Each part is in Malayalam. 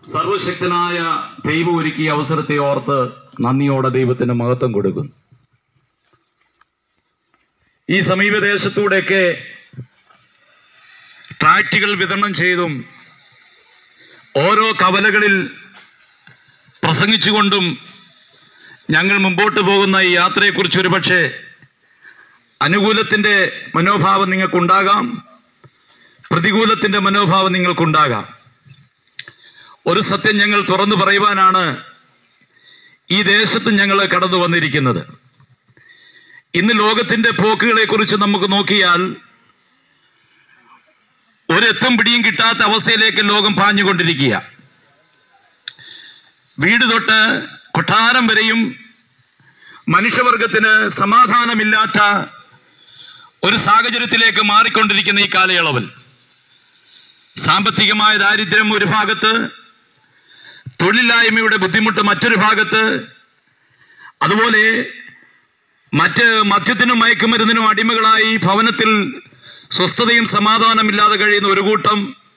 സർവശക്തനായ ദൈവം ഒരുക്കിയ അവസരത്തെ ഓർത്ത് നന്ദിയോടെ ദൈവത്തിന് മഹത്വം കൊടുക്കുന്നു ഈ സമീപദേശത്തൂടെയൊക്കെ ട്രാക്റ്റുകൾ വിതരണം ചെയ്തും ഓരോ കവലകളിൽ പ്രസംഗിച്ചുകൊണ്ടും ഞങ്ങൾ മുമ്പോട്ട് പോകുന്ന ഈ യാത്രയെക്കുറിച്ച് ഒരുപക്ഷെ അനുകൂലത്തിൻ്റെ മനോഭാവം നിങ്ങൾക്കുണ്ടാകാം പ്രതികൂലത്തിൻ്റെ മനോഭാവം നിങ്ങൾക്കുണ്ടാകാം ഒരു സത്യം ഞങ്ങൾ തുറന്നു പറയുവാനാണ് ഈ ദേശത്ത് ഞങ്ങൾ കടന്നു വന്നിരിക്കുന്നത് ഇന്ന് ലോകത്തിൻ്റെ പോക്കുകളെ കുറിച്ച് നമുക്ക് നോക്കിയാൽ ഒരെത്തും പിടിയും കിട്ടാത്ത അവസ്ഥയിലേക്ക് ലോകം പാഞ്ഞുകൊണ്ടിരിക്കുക വീട് തൊട്ട് കൊട്ടാരം വരെയും മനുഷ്യവർഗത്തിന് സമാധാനമില്ലാത്ത ഒരു സാഹചര്യത്തിലേക്ക് മാറിക്കൊണ്ടിരിക്കുന്ന ഈ കാലയളവിൽ സാമ്പത്തികമായ ദാരിദ്ര്യം ഒരു ഭാഗത്ത് തൊഴിലില്ലായ്മയുടെ ബുദ്ധിമുട്ട് മറ്റൊരു ഭാഗത്ത് അതുപോലെ മറ്റ് മദ്യത്തിനും മയക്കുമരുന്നിനും അടിമകളായി ഭവനത്തിൽ സ്വസ്ഥതയും സമാധാനമില്ലാതെ കഴിയുന്ന ഒരു കൂട്ടം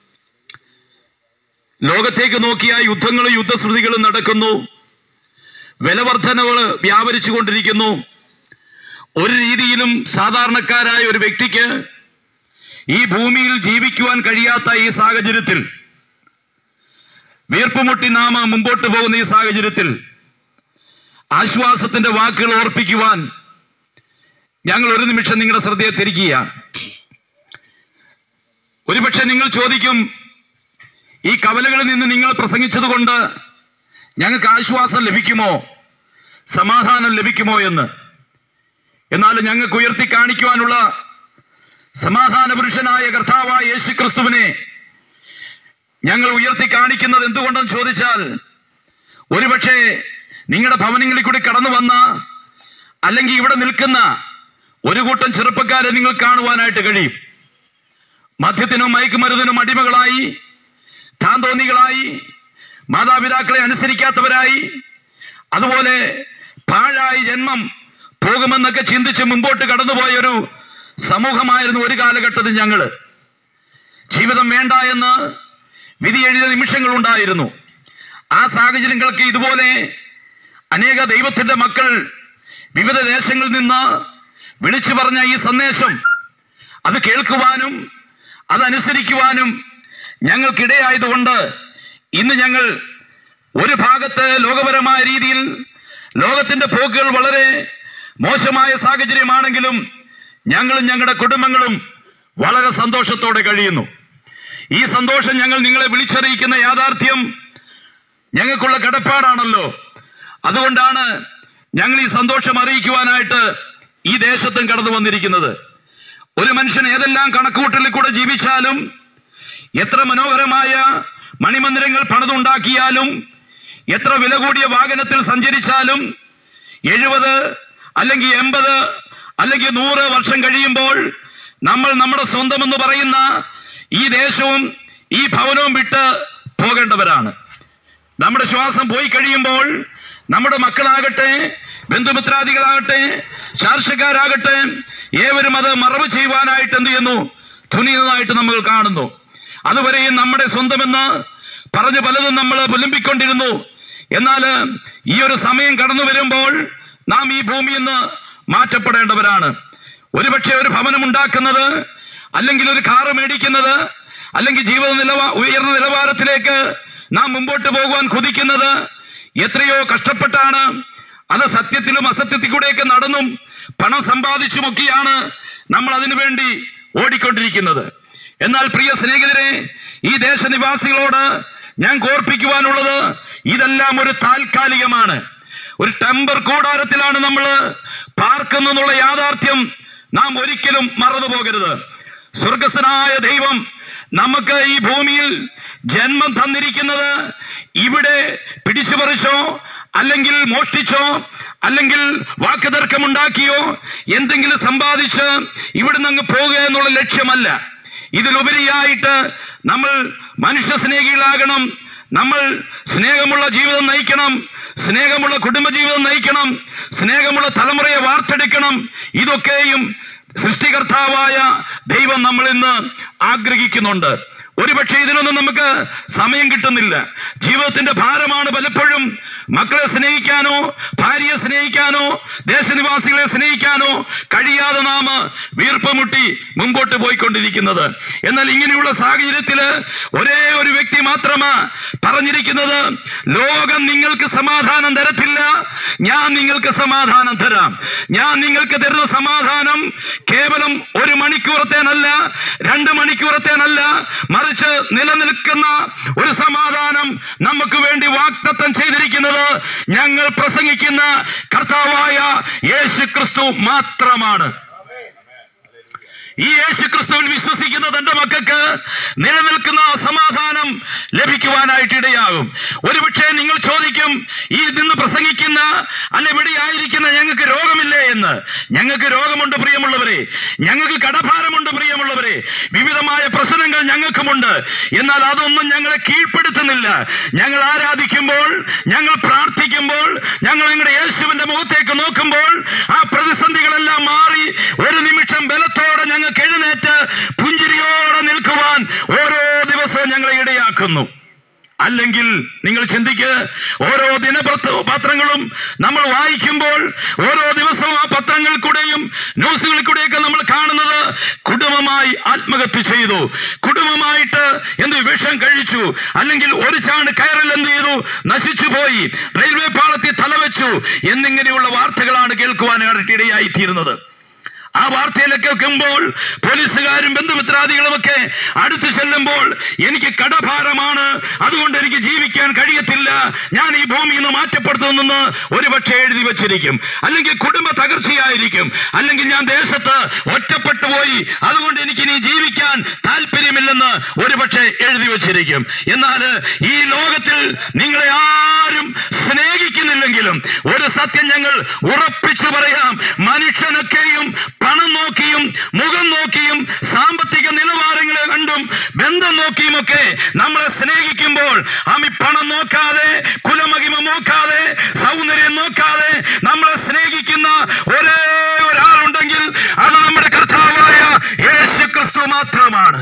ലോകത്തേക്ക് നോക്കിയ യുദ്ധങ്ങളും യുദ്ധശ്രുതികളും നടക്കുന്നു വിലവർധനകൾ വ്യാപരിച്ചു കൊണ്ടിരിക്കുന്നു ഒരു രീതിയിലും സാധാരണക്കാരായ ഒരു വ്യക്തിക്ക് ഈ ഭൂമിയിൽ ജീവിക്കുവാൻ കഴിയാത്ത ഈ സാഹചര്യത്തിൽ വീർപ്പുമുട്ടി നാം മുമ്പോട്ട് പോകുന്ന ഈ സാഹചര്യത്തിൽ ആശ്വാസത്തിന്റെ വാക്കുകൾ ഓർപ്പിക്കുവാൻ ഞങ്ങൾ ഒരു നിമിഷം നിങ്ങളുടെ ശ്രദ്ധയെ തിരിക്കുകയാണ് ഒരുപക്ഷെ നിങ്ങൾ ചോദിക്കും ഈ കവലകളിൽ നിന്ന് നിങ്ങൾ പ്രസംഗിച്ചത് കൊണ്ട് ഞങ്ങൾക്ക് ആശ്വാസം ലഭിക്കുമോ സമാധാനം ലഭിക്കുമോ എന്ന് എന്നാൽ ഞങ്ങൾക്ക് ഉയർത്തി കാണിക്കുവാനുള്ള സമാധാന പുരുഷനായ കർത്താവായ യേശു ക്രിസ്തുവിനെ ഞങ്ങൾ ഉയർത്തി കാണിക്കുന്നത് എന്തുകൊണ്ടെന്ന് ചോദിച്ചാൽ ഒരുപക്ഷെ നിങ്ങളുടെ ഭവനങ്ങളിൽ കൂടി കടന്നു വന്ന അല്ലെങ്കിൽ ഇവിടെ നിൽക്കുന്ന ഒരു കൂട്ടം ചെറുപ്പക്കാരെ നിങ്ങൾ കാണുവാനായിട്ട് കഴിയും മദ്യത്തിനും മയക്കുമരുന്നിനും അടിമകളായി താന്തോന്നികളായി മാതാപിതാക്കളെ അനുസരിക്കാത്തവരായി അതുപോലെ പാഴായി ജന്മം പോകുമെന്നൊക്കെ ചിന്തിച്ച് മുമ്പോട്ട് കടന്നുപോയ ഒരു സമൂഹമായിരുന്നു ഒരു കാലഘട്ടത്തിൽ ഞങ്ങള് ജീവിതം വേണ്ട എന്ന് വിധി എഴുതിയ നിമിഷങ്ങൾ ഉണ്ടായിരുന്നു ആ സാഹചര്യങ്ങൾക്ക് ഇതുപോലെ അനേക ദൈവത്തിന്റെ മക്കൾ വിവിധ ദേശങ്ങളിൽ നിന്ന് വിളിച്ചു പറഞ്ഞ ഈ സന്ദേശം അത് കേൾക്കുവാനും അതനുസരിക്കുവാനും ഞങ്ങൾക്കിടയായതുകൊണ്ട് ഇന്ന് ഞങ്ങൾ ഒരു ഭാഗത്ത് ലോകപരമായ രീതിയിൽ ലോകത്തിന്റെ പോക്കുകൾ വളരെ മോശമായ സാഹചര്യമാണെങ്കിലും ഞങ്ങളും ഞങ്ങളുടെ കുടുംബങ്ങളും വളരെ സന്തോഷത്തോടെ കഴിയുന്നു ഈ സന്തോഷം ഞങ്ങൾ നിങ്ങളെ വിളിച്ചറിയിക്കുന്ന യാഥാർത്ഥ്യം ഞങ്ങൾക്കുള്ള കടപ്പാടാണല്ലോ അതുകൊണ്ടാണ് ഞങ്ങൾ ഈ സന്തോഷം അറിയിക്കുവാനായിട്ട് ഈ ദേശത്തും കടന്നു വന്നിരിക്കുന്നത് ഒരു മനുഷ്യൻ ഏതെല്ലാം കണക്കുകൂട്ടലിൽ കൂടെ ജീവിച്ചാലും എത്ര മനോഹരമായ മണിമന്ദിരങ്ങൾ പണിതുണ്ടാക്കിയാലും എത്ര വില കൂടിയ വാഹനത്തിൽ സഞ്ചരിച്ചാലും എഴുപത് അല്ലെങ്കിൽ എൺപത് അല്ലെങ്കിൽ നൂറ് വർഷം കഴിയുമ്പോൾ നമ്മൾ നമ്മുടെ സ്വന്തമെന്ന് പറയുന്ന ഈ ദേശവും ഈ ഭവനവും വിട്ട് പോകേണ്ടവരാണ് നമ്മുടെ ശ്വാസം പോയി കഴിയുമ്പോൾ നമ്മുടെ മക്കളാകട്ടെ ബന്ധുമിത്രാദികളാകട്ടെ ശാർശക്കാരാകട്ടെ ഏവരും അത് മറവ് ചെയ്യുവാനായിട്ട് എന്ത് ചെയ്യുന്നു തുനിയുന്നതായിട്ട് നമ്മൾ കാണുന്നു അതുവരെയും നമ്മുടെ സ്വന്തമെന്ന് പറഞ്ഞു പലതും നമ്മൾ പുലമ്പിക്കൊണ്ടിരുന്നു എന്നാൽ ഈ ഒരു സമയം കടന്നു വരുമ്പോൾ നാം ഈ ഭൂമിയിൽ നിന്ന് മാറ്റപ്പെടേണ്ടവരാണ് ഒരുപക്ഷെ ഒരു ഭവനം ഉണ്ടാക്കുന്നത് അല്ലെങ്കിൽ ഒരു കാറ് മേടിക്കുന്നത് അല്ലെങ്കിൽ ജീവിത നിലവാ ഉയർന്ന നിലവാരത്തിലേക്ക് നാം മുമ്പോട്ട് പോകുവാൻ കുതിക്കുന്നത് എത്രയോ കഷ്ടപ്പെട്ടാണ് അത് സത്യത്തിലും അസത്യത്തിൽ കൂടെയൊക്കെ നടന്നും പണം സമ്പാദിച്ചുമൊക്കെയാണ് നമ്മൾ അതിനു വേണ്ടി ഓടിക്കൊണ്ടിരിക്കുന്നത് എന്നാൽ പ്രിയ സ്നേഹിതരെ ഈ ദേശനിവാസികളോട് ഞാൻ കോർപ്പിക്കുവാനുള്ളത് ഇതെല്ലാം ഒരു താൽക്കാലികമാണ് ഒരു ടെമ്പർ കൂടാരത്തിലാണ് നമ്മൾ പാർക്കുന്നുള്ള യാഥാർത്ഥ്യം നാം ഒരിക്കലും മറന്നു പോകരുത് സ്വർഗസ്വനായ ദൈവം നമുക്ക് ഈ ഭൂമിയിൽ ജന്മം തന്നിരിക്കുന്നത് ഇവിടെ പിടിച്ചു പറിച്ചോ അല്ലെങ്കിൽ മോഷ്ടിച്ചോ അല്ലെങ്കിൽ വാക്കുതർക്കമുണ്ടാക്കിയോ എന്തെങ്കിലും സമ്പാദിച്ച് ഇവിടുന്ന് അങ്ങ് പോകുക എന്നുള്ള ലക്ഷ്യമല്ല ഇതിലുപരിയായിട്ട് നമ്മൾ മനുഷ്യ സ്നേഹികളാകണം നമ്മൾ സ്നേഹമുള്ള ജീവിതം നയിക്കണം സ്നേഹമുള്ള കുടുംബജീവിതം നയിക്കണം സ്നേഹമുള്ള തലമുറയെ വാർത്തെടുക്കണം ഇതൊക്കെയും സൃഷ്ടികർത്താവായ ദൈവം നമ്മൾ ഇന്ന് ആഗ്രഹിക്കുന്നുണ്ട് ഒരുപക്ഷെ ഇതിനൊന്നും നമുക്ക് സമയം കിട്ടുന്നില്ല ജീവിതത്തിന്റെ ഭാരമാണ് പലപ്പോഴും മക്കളെ സ്നേഹിക്കാനോ ഭാര്യയെ സ്നേഹിക്കാനോ ദേശനിവാസികളെ സ്നേഹിക്കാനോ കഴിയാതെ നാം വീർപ്പ് മുട്ടി മുമ്പോട്ട് പോയിക്കൊണ്ടിരിക്കുന്നത് എന്നാൽ ഇങ്ങനെയുള്ള സാഹചര്യത്തില് ഒരേ ഒരു വ്യക്തി മാത്രമാ പറഞ്ഞിരിക്കുന്നത് ലോകം നിങ്ങൾക്ക് സമാധാനം തരത്തില്ല ഞാൻ നിങ്ങൾക്ക് സമാധാനം തരാം ഞാൻ നിങ്ങൾക്ക് തരുന്ന സമാധാനം കേവലം ഒരു മണിക്കൂറത്തേനല്ല രണ്ട് മണിക്കൂറത്തേനല്ല മറിച്ച് നിലനിൽക്കുന്ന ഒരു സമാധാനം നമുക്ക് വേണ്ടി വാക്തത്വം ചെയ്തിരിക്കുന്നത് ഞങ്ങൾ പ്രസംഗിക്കുന്ന കർത്താവായ യേശു ക്രിസ്തു മാത്രമാണ് ഈ യേശു ക്രിസ്തുവിൽ വിശ്വസിക്കുന്ന തന്റെ മക്കൾക്ക് നിലനിൽക്കുന്ന സമാധാനം ലഭിക്കുവാനായിട്ട് ഇടയാകും ഒരുപക്ഷെ നിങ്ങൾ ചോദിക്കും ഈ നിന്ന് പ്രസംഗിക്കുന്ന അല്ല ഇവിടെ ആയിരിക്കുന്ന ഞങ്ങൾക്ക് രോഗമില്ലേ എന്ന് ഞങ്ങൾക്ക് രോഗമുണ്ട് പ്രിയമുള്ളവരെ ഞങ്ങൾക്ക് കടഭാരമുണ്ട് പ്രിയമുള്ളവരെ വിവിധമായ പ്രശ്നങ്ങൾ ഞങ്ങൾക്കുമുണ്ട് എന്നാൽ അതൊന്നും ഞങ്ങളെ കീഴ്പ്പെടുത്തുന്നില്ല ഞങ്ങൾ ആരാധിക്കുമ്പോൾ ഞങ്ങൾ പ്രാർത്ഥിക്കുമ്പോൾ ഞങ്ങൾ ഞങ്ങളുടെ യേശുവിന്റെ മുഖത്തേക്ക് നോക്കുമ്പോൾ ആ പ്രതിസന്ധികളെല്ലാം മാറി ഒരു നിമിഷം ബലത്തോടെ ഞങ്ങൾക്ക് എഴുന്നേറ്റ് പുഞ്ചിരിയോടെ നിൽക്കുവാൻ ഓരോ ദിവസവും ഞങ്ങളെ ഇടയാക്കുന്നു അല്ലെങ്കിൽ നിങ്ങൾ ചിന്തിക്ക് ഓരോ ദിനപത്ര പത്രങ്ങളും നമ്മൾ വായിക്കുമ്പോൾ ഓരോ ദിവസവും ആ പത്രങ്ങളിൽ കൂടെയും ന്യൂസുകളിൽ കൂടെയൊക്കെ നമ്മൾ കാണുന്നത് കുടുംബമായി ആത്മഹത്യ ചെയ്തു കുടുംബമായിട്ട് എന്ത് വിഷം കഴിച്ചു അല്ലെങ്കിൽ ഒരു ചാണ് കയറിൽ എന്ത് ചെയ്തു നശിച്ചു പോയി റെയിൽവേ പാളത്തിൽ തലവെച്ചു എന്നിങ്ങനെയുള്ള വാർത്തകളാണ് കേൾക്കുവാനായിട്ട് ഇടയായി തീരുന്നത് ആ വാർത്തയിലൊക്കെ കേൾക്കുമ്പോൾ പോലീസുകാരും ബന്ധുമിത്രാദികളും ഒക്കെ അടുത്ത് ചെല്ലുമ്പോൾ എനിക്ക് കടഭാരമാണ് അതുകൊണ്ട് എനിക്ക് ജീവിക്കാൻ കഴിയത്തില്ല ഞാൻ ഈ ഭൂമിയിൽ നിന്ന് മാറ്റപ്പെടുത്തുന്നെന്ന് ഒരുപക്ഷെ എഴുതി വെച്ചിരിക്കും അല്ലെങ്കിൽ കുടുംബ തകർച്ചയായിരിക്കും അല്ലെങ്കിൽ ഞാൻ ദേശത്ത് ഒറ്റപ്പെട്ടു പോയി അതുകൊണ്ട് എനിക്ക് ഇനി ജീവിക്കാൻ താല്പര്യമില്ലെന്ന് ഒരുപക്ഷെ എഴുതി വെച്ചിരിക്കും എന്നാൽ ഈ ലോകത്തിൽ നിങ്ങളെ ആരും സ്നേഹിക്കുന്നില്ലെങ്കിലും ഒരു സത്യം ഞങ്ങൾ ഉറപ്പിച്ചു പറയാം മനുഷ്യനൊക്കെയും പണം നോക്കിയും മുഖം നോക്കിയും സാമ്പത്തിക നിലവാരങ്ങളെ കണ്ടും ബന്ധം നോക്കിയും ഒക്കെ നമ്മളെ സ്നേഹിക്കുമ്പോൾ ആമി പണം നോക്കാതെ കുലമഹിമ നോക്കാതെ സൗന്ദര്യം നോക്കാതെ നമ്മളെ സ്നേഹിക്കുന്ന ഒരേ ഒരാളുണ്ടെങ്കിൽ അത് നമ്മുടെ കർത്താവായ യേശു ക്രിസ്തു മാത്രമാണ്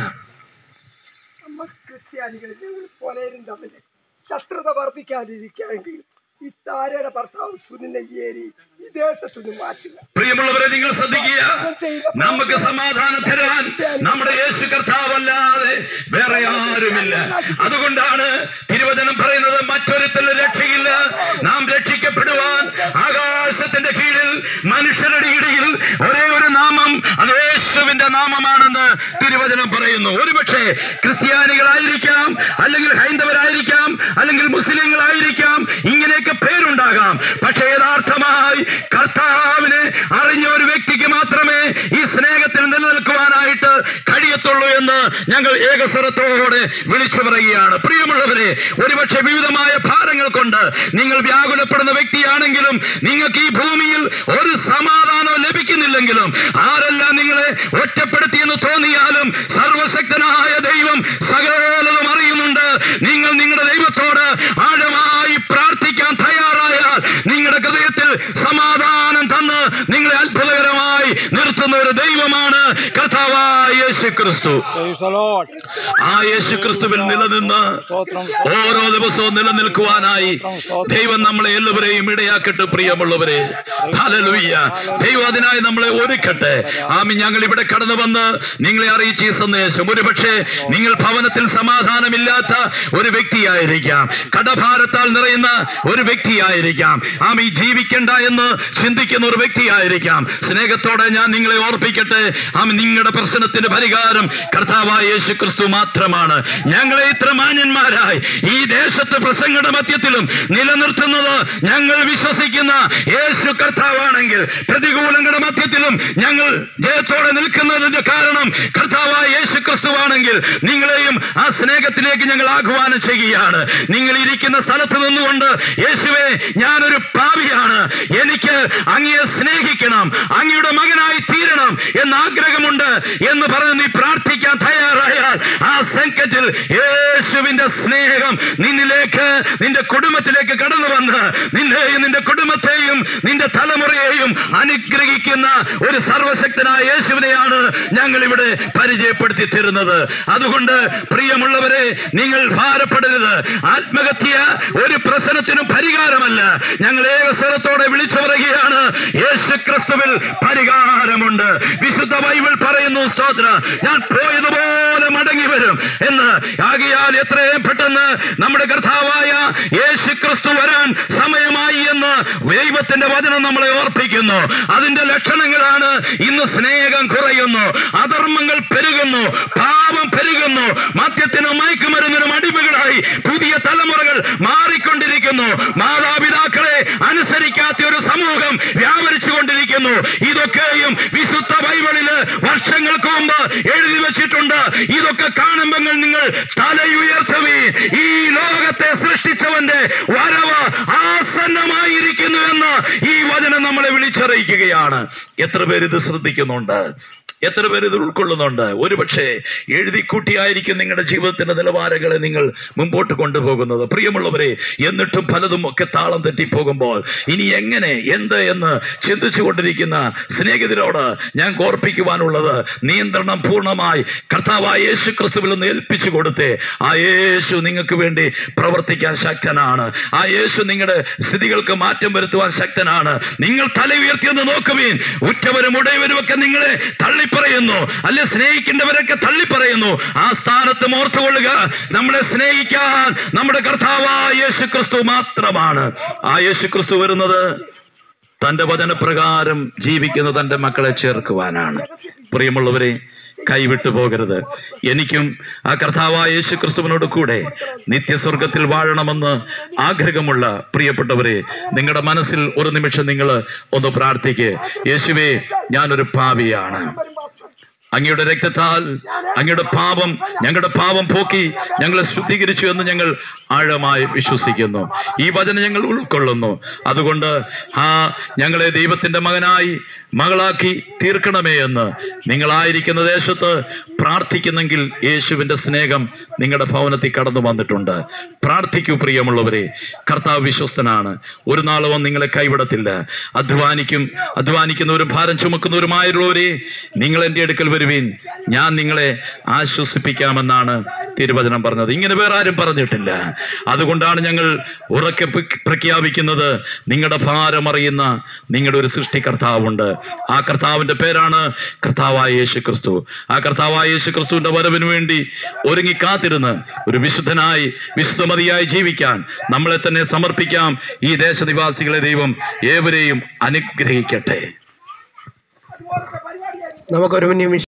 നമ്മൾ ക്രിസ്ത്യാനികൾ ഞങ്ങൾ പലരും തമ്മിൽ ശത്രുത വർദ്ധിക്കാതിരിക്കാമെങ്കിൽ ഈ താരയുടെ ഭർത്താവ് സുനിലയ്യേരി ഈ ദേശത്തുനിന്ന് മാറ്റില്ല പ്രിയമുള്ളവരെ നിങ്ങൾ ശ്രദ്ധിക്കുക നമുക്ക് സമാധാനം തരാൻ നമ്മുടെ യേശു കർത്താവല്ലാതെ വേറെ ആരുമില്ല അതുകൊണ്ടാണ് തിരുവചനം പറയുന്നത് മറ്റൊരുത്തൽ രക്ഷയില്ല നാം രക്ഷിക്കപ്പെടുവാൻ ആകാശത്തിന്റെ കീഴിൽ മനുഷ്യരുടെ ഇടയിൽ ഒരേ ഒരു നാമം അത് യേശുവിന്റെ നാമമാണെന്ന് തിരുവചനം പറയുന്നു ഒരുപക്ഷെ ക്രിസ്ത്യാനികളായിരിക്കാം അല്ലെങ്കിൽ ഹൈന്ദവരായിരിക്കാം അല്ലെങ്കിൽ മുസ്ലിങ്ങളായിരിക്കാം ഇങ്ങനെയൊക്കെ പേരുണ്ടാകാം പക്ഷേ യഥാർത്ഥമായി കർത്താവിനെ അറിഞ്ഞ ഒരു വ്യക്തിക്ക് മാത്രമേ ഈ സ്നേഹത്തിൽ നിലനിൽക്കുവാനായിട്ട് കഴിയത്തുള്ളൂ എന്ന് ഞങ്ങൾ ഏകസ്വരത്തോടെ വിളിച്ചു പറയുകയാണ് പ്രിയമുള്ളവരെ ഒരുപക്ഷെ വിവിധമായ ഭാരങ്ങൾ കൊണ്ട് നിങ്ങൾ വ്യാകുലപ്പെടുന്ന വ്യക്തിയാണെങ്കിലും നിങ്ങൾക്ക് ഈ ഭൂമിയിൽ ഒരു സമാധാനവും ലഭിക്കുന്നില്ലെങ്കിലും ആരെല്ലാം നിങ്ങളെ ഒറ്റപ്പെടുത്തിയെന്ന് തോന്നിയാലും സർവശക്തനായ ദൈവം സകലതും അറിയുന്നുണ്ട് നിങ്ങൾ നിങ്ങളുടെ ദൈവത്തോട് ആഴമായി പ്രാർത്ഥിക്കാൻ തയ്യാറായാൽ നിങ്ങളുടെ ഹൃദയത്തിൽ സമാധാനം തന്ന് നിങ്ങളെ അത്ഭുതകരമായി നിർത്തുന്ന ഒരു ദൈവമാണ് കർത്താവായ യേശു ക്രിസ്തു Praise the Lord. ആ യേശു ക്രിസ്തുവിൽ നിലനിന്ന് സ്തോത്രം ഓരോ ദിവസവും നിലനിൽക്കുവാനായി ദൈവം നമ്മളെ എല്ലാവരെയും ഇടയാക്കട്ടെ പ്രിയമുള്ളവരെ ഹല്ലേലൂയ ദൈവം അതിനായി നമ്മളെ ഒരുക്കട്ടെ ആമി ഞങ്ങൾ ഇവിടെ കടന്നു വന്ന് നിങ്ങളെ അറിയിച്ച ഈ സന്ദേശം ഒരുപക്ഷെ നിങ്ങൾ ഭവനത്തിൽ സമാധാനമില്ലാത്ത ഒരു വ്യക്തിയായിരിക്കാം കടഭാരത്താൽ നിറയുന്ന ഒരു വ്യക്തിയായിരിക്കാം ആമി ജീവിക്കണ്ട എന്ന് ചിന്തിക്കുന്ന ഒരു വ്യക്തിയായിരിക്കാം സ്നേഹത്തോടെ ഞാൻ നിങ്ങളെ ഓർപ്പിക്കട്ടെ ആമി നിങ്ങളുടെ പ്രശ്നത്തിന് പരിഹാരം കർത്താവായ യേശു ക്രിസ്തു മാത്രമാണ് ഞങ്ങളെ ഇത്ര മാന്യന്മാരായി ഈ ദേശത്ത് പ്രസംഗയുടെ മധ്യത്തിലും നിലനിർത്തുന്നത് ഞങ്ങൾ വിശ്വസിക്കുന്ന യേശു കർത്താവാണെങ്കിൽ പ്രതികൂലങ്ങളുടെ മധ്യത്തിലും ഞങ്ങൾ ജയത്തോടെ നിൽക്കുന്നതിന്റെ കാരണം കർത്താവായ യേശു ക്രിസ്തുവാണെങ്കിൽ നിങ്ങളെയും ആ സ്നേഹത്തിലേക്ക് ഞങ്ങൾ ആഹ്വാനം ചെയ്യുകയാണ് നിങ്ങൾ ഇരിക്കുന്ന സ്ഥലത്ത് നിന്നുകൊണ്ട് യേശുവെ ഞാനൊരു പാപിയാണ് എനിക്ക് അങ്ങയെ സ്നേഹിക്കണം അങ്ങയുടെ മകനായി തീരണം എന്ന ആഗ്രഹമുണ്ട് എന്ന് പറഞ്ഞ് നീ പ്രാർത്ഥിക്കാൻ തയ്യാറായാൽ ആ സെക്കൻഡിൽ യേശുവിന്റെ സ്നേഹം നിന്നിലേക്ക് നിന്റെ കുടുംബത്തിലേക്ക് കടന്നു വന്ന് നിന്നെയും നിന്റെ കുടുംബത്തെയും നിന്റെ തലമുറയെയും അനുഗ്രഹിക്കുന്ന ഒരു സർവശക്തനായ യേശുവിനെയാണ് ഞങ്ങൾ ഇവിടെ പരിചയപ്പെടുത്തി തരുന്നത് അതുകൊണ്ട് പ്രിയമുള്ളവരെ നിങ്ങൾ ഭാരപ്പെടരുത് ആത്മഹത്യ ഒരു പ്രശ്നത്തിനും പരിഹാരമല്ല ഞങ്ങൾ ഏകസ്വരത്തോടെ വിളിച്ചു പറയുകയാണ് യേശു ക്രിസ്തുവിൽ പരിഹാരമുണ്ട് വിശുദ്ധ ബൈബിൾ പറയുന്നു സ്തോത്ര ഞാൻ പോയതുപോലെ മടങ്ങി വരും എന്ന് ആകിയാൽ എത്രയും പെട്ടെന്ന് നമ്മുടെ കർത്താവായ യേശു ക്രിസ്തു വരാൻ സമയമായി എന്ന് ദൈവത്തിന്റെ വചനം നമ്മളെ ഓർപ്പിക്കുന്നു അതിന്റെ ലക്ഷണങ്ങളാണ് ഇന്ന് സ്നേഹം കുറയുന്നു അധർമ്മങ്ങൾ പെരുകുന്നു പാപം പെരുകുന്നു മദ്യത്തിനും മയക്കുമരുന്നിനും അടിമകളായി പുതിയ തലമുറകൾ മാറിക്കൊണ്ടിരിക്കുന്നു മാതാപിതാക്കളെ അനുസരിക്കാത്ത ഒരു സമൂഹം വ്യാപരിച്ചു കൊണ്ടിരിക്കുന്നു ഇതൊക്കെയും വിശുദ്ധ ബൈബിളില് വർഷങ്ങൾക്ക് മുമ്പ് എഴുതി വെച്ചിട്ടുണ്ട് ഇതൊക്കെ കാണുമ്പോൾ നിങ്ങൾ തലയുയർത്തുവീ ഈ ലോകത്തെ സൃഷ്ടിച്ചവന്റെ വരവ് ആസന്നമായിരിക്കുന്നു എന്ന് ഈ വചനം നമ്മളെ വിളിച്ചറിയിക്കുകയാണ് എത്ര പേര് ഇത് ശ്രദ്ധിക്കുന്നുണ്ട് എത്ര പേര് ഇത് ഉൾക്കൊള്ളുന്നുണ്ട് ഒരുപക്ഷെ എഴുതിക്കൂട്ടിയായിരിക്കും നിങ്ങളുടെ ജീവിതത്തിന്റെ നിലവാരങ്ങളെ നിങ്ങൾ മുമ്പോട്ട് കൊണ്ടുപോകുന്നത് പ്രിയമുള്ളവരെ എന്നിട്ടും പലതും ഒക്കെ താളം തെറ്റിപ്പോകുമ്പോൾ ഇനി എങ്ങനെ എന്ത് എന്ന് ചിന്തിച്ചു കൊണ്ടിരിക്കുന്ന സ്നേഹിതരോട് ഞാൻ ഓർപ്പിക്കുവാനുള്ളത് നിയന്ത്രണം പൂർണ്ണമായി കർത്താവായ യേശു ക്രിസ്തുവിൽ ഒന്ന് ഏൽപ്പിച്ചു കൊടുത്തേ ആ യേശു നിങ്ങൾക്ക് വേണ്ടി പ്രവർത്തിക്കാൻ ശക്തനാണ് ആ യേശു നിങ്ങളുടെ സ്ഥിതികൾക്ക് മാറ്റം വരുത്തുവാൻ ശക്തനാണ് നിങ്ങൾ തല ഉയർത്തിയെന്ന് നോക്കുവീൻ ഉറ്റവരും ഉടയവരും ഒക്കെ നിങ്ങളെ തള്ളിപ്പറയുന്നു അല്ലെ സ്നേഹിക്കേണ്ടവരൊക്കെ തള്ളിപ്പറയുന്നു ആ സ്ഥാനത്ത് ഓർത്തുകൊള്ളുക നമ്മളെ സ്നേഹിക്കാൻ നമ്മുടെ കർത്താവായ യേശു ക്രിസ്തു മാത്രമാണ് ആ യേശു ക്രിസ്തു വരുന്നത് തന്റെ വചനപ്രകാരം ജീവിക്കുന്ന തന്റെ മക്കളെ ചേർക്കുവാനാണ് പ്രിയമുള്ളവരെ കൈവിട്ടു പോകരുത് എനിക്കും ആ കർത്താവായ യേശു ക്രിസ്തുവിനോട് കൂടെ നിത്യസ്വർഗത്തിൽ വാഴണമെന്ന് ആഗ്രഹമുള്ള പ്രിയപ്പെട്ടവരെ നിങ്ങളുടെ മനസ്സിൽ ഒരു നിമിഷം നിങ്ങൾ ഒന്ന് പ്രാർത്ഥിക്കുക യേശുവേ ഞാനൊരു പാവിയാണ് അങ്ങയുടെ രക്തത്താൽ അങ്ങയുടെ പാപം ഞങ്ങളുടെ പാപം പോക്കി ഞങ്ങളെ ശുദ്ധീകരിച്ചു എന്ന് ഞങ്ങൾ ആഴമായി വിശ്വസിക്കുന്നു ഈ വചനം ഞങ്ങൾ ഉൾക്കൊള്ളുന്നു അതുകൊണ്ട് ആ ഞങ്ങളെ ദൈവത്തിന്റെ മകനായി മകളാക്കി തീർക്കണമേ എന്ന് നിങ്ങളായിരിക്കുന്ന ദേശത്ത് പ്രാർത്ഥിക്കുന്നെങ്കിൽ യേശുവിന്റെ സ്നേഹം നിങ്ങളുടെ ഭവനത്തിൽ കടന്നു വന്നിട്ടുണ്ട് പ്രാർത്ഥിക്കൂ പ്രിയമുള്ളവരെ കർത്താവ് വിശ്വസ്തനാണ് ഒരു നാളവും നിങ്ങളെ കൈവിടത്തില്ല അധ്വാനിക്കും അധ്വാനിക്കുന്നവരും ഭാരം ചുമക്കുന്നവരുമായുള്ളവരെ നിങ്ങൾ എൻ്റെ അടുക്കൽ വരുവീൻ ഞാൻ നിങ്ങളെ ആശ്വസിപ്പിക്കാമെന്നാണ് തിരുവചനം പറഞ്ഞത് ഇങ്ങനെ വേറെ ആരും പറഞ്ഞിട്ടില്ല അതുകൊണ്ടാണ് ഞങ്ങൾ ഉറക്കെ പ്ര- പ്രഖ്യാപിക്കുന്നത് നിങ്ങളുടെ ഭാരം അറിയുന്ന നിങ്ങളുടെ ഒരു സൃഷ്ടികർത്താവുണ്ട് ആ കർത്താവിന്റെ പേരാണ് കർത്താവായ യേശു ക്രിസ്തു ആ കർത്താവായ യേശു ക്രിസ്തുവിന്റെ വരവിന് വേണ്ടി ഒരുങ്ങി കാത്തിരുന്ന് ഒരു വിശുദ്ധനായി വിശുദ്ധമതിയായി ജീവിക്കാൻ നമ്മളെ തന്നെ സമർപ്പിക്കാം ഈ ദേശനിവാസികളെ ദൈവം ഏവരെയും അനുഗ്രഹിക്കട്ടെ അതുപോലത്തെ പരിപാടിയായിരിക്കും നമുക്കൊരു നിമിഷം